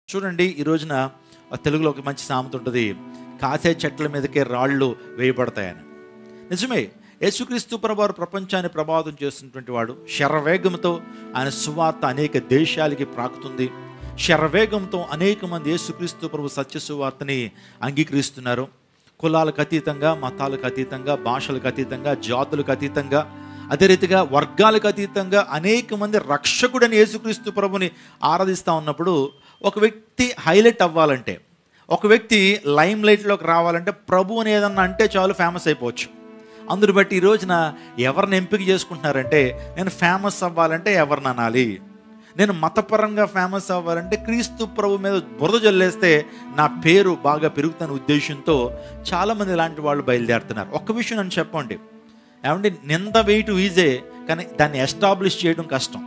చూడండి ఈ రోజున ఆ తెలుగులో ఒక మంచి సామెత ఉంటుంది కాసే చెట్ల మీదకే రాళ్ళు వేయబడతాయని నిజమే యేసుక్రీస్తు ప్రభువారు ప్రపంచాన్ని ప్రభావితం చేస్తున్నటువంటి వాడు శరవేగంతో ఆయన సువార్త అనేక దేశాలకి ప్రాకుతుంది శరవేగంతో అనేక మంది యేసుక్రీస్తు ప్రభు సత్య సువార్తని అంగీకరిస్తున్నారు కులాలకు అతీతంగా మతాలకు అతీతంగా భాషలకు అతీతంగా జాతులకు అతీతంగా అదే రీతిగా వర్గాలకు అతీతంగా అనేక మంది రక్షకుడని యేసుక్రీస్తు ప్రభుని ఆరాధిస్తూ ఉన్నప్పుడు ఒక వ్యక్తి హైలైట్ అవ్వాలంటే ఒక వ్యక్తి లైమ్ లైట్లోకి రావాలంటే ప్రభు అని ఏదన్నా అంటే చాలు ఫేమస్ అయిపోవచ్చు అందుని బట్టి ఈ రోజున ఎవరిని ఎంపిక చేసుకుంటున్నారంటే నేను ఫేమస్ అవ్వాలంటే ఎవరిని అనాలి నేను మతపరంగా ఫేమస్ అవ్వాలంటే క్రీస్తు ప్రభు మీద బురద జల్లేస్తే నా పేరు బాగా పెరుగుతున్న ఉద్దేశంతో చాలామంది ఇలాంటి వాళ్ళు బయలుదేరుతున్నారు ఒక్క విషయం నన్ను చెప్పండి ఏమంటే నింద వేయటం ఈజే కానీ దాన్ని ఎస్టాబ్లిష్ చేయడం కష్టం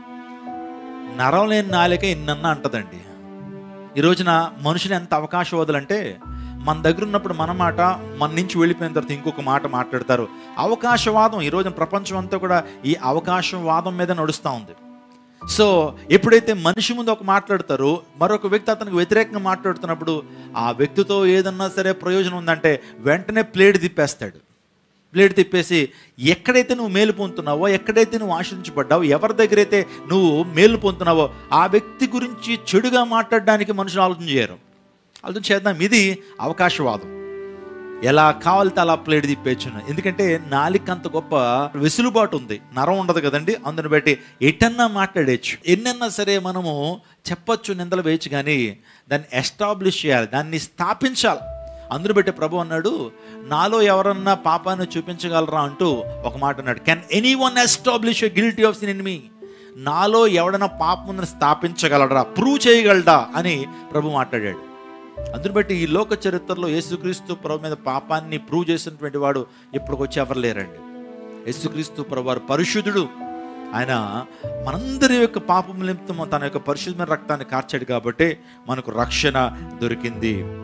నరం లేని నాలిక ఇన్నన్నా అంటదండి ఈ రోజున మనుషులు ఎంత అవకాశవాదులంటే మన దగ్గర ఉన్నప్పుడు మన మాట మన నుంచి వెళ్ళిపోయిన తర్వాత ఇంకొక మాట మాట్లాడతారు అవకాశవాదం ఈ రోజున ప్రపంచం అంతా కూడా ఈ అవకాశవాదం మీద నడుస్తూ ఉంది సో ఎప్పుడైతే మనిషి ముందు ఒక మాట్లాడతారో మరొక వ్యక్తి అతనికి వ్యతిరేకంగా మాట్లాడుతున్నప్పుడు ఆ వ్యక్తితో ఏదన్నా సరే ప్రయోజనం ఉందంటే వెంటనే ప్లేట్ తిప్పేస్తాడు ప్లేట్ తిప్పేసి ఎక్కడైతే నువ్వు మేలు పొందుతున్నావో ఎక్కడైతే నువ్వు ఆశ్రయించబడ్డావో ఎవరి దగ్గర అయితే నువ్వు మేలు పొందుతున్నావో ఆ వ్యక్తి గురించి చెడుగా మాట్లాడడానికి మనుషులు ఆలోచన చేయరు ఆలోచన చేద్దాం ఇది అవకాశవాదం ఎలా కావాలితే అలా ప్లేట్ తిప్పేయచ్చును ఎందుకంటే నాలిక అంత గొప్ప వెసులుబాటు ఉంది నరం ఉండదు కదండి అందుని బట్టి ఎటన్నా మాట్లాడేయచ్చు ఎన్నన్నా సరే మనము చెప్పొచ్చు నిందలు వేయచ్చు కానీ దాన్ని ఎస్టాబ్లిష్ చేయాలి దాన్ని స్థాపించాలి అందును బట్టి ప్రభు అన్నాడు నాలో ఎవరన్నా పాపాన్ని చూపించగలరా అంటూ ఒక మాట అన్నాడు can anyone establish guilty of sin in me నాలో ఎవడన్నా పాపం ఉందని స్థాపించగలరా ప్రూవ్ చేయగలడా అని ప్రభు మాట్లాడాడు అందుని బట్టి ఈ లోక చరిత్రలో యేసుక్రీస్తు ప్రభు మీద పాపాన్ని ప్రూవ్ చేసినటువంటి వాడు ఇప్పటికొచ్చి ఎవరు లేరండి యేసుక్రీస్తు ప్రభు వారు పరిశుద్ధుడు ఆయన మనందరి యొక్క పాపం నిమిత్తం తన యొక్క పరిశుద్ధమైన రక్తాన్ని కార్చాడు కాబట్టి మనకు రక్షణ దొరికింది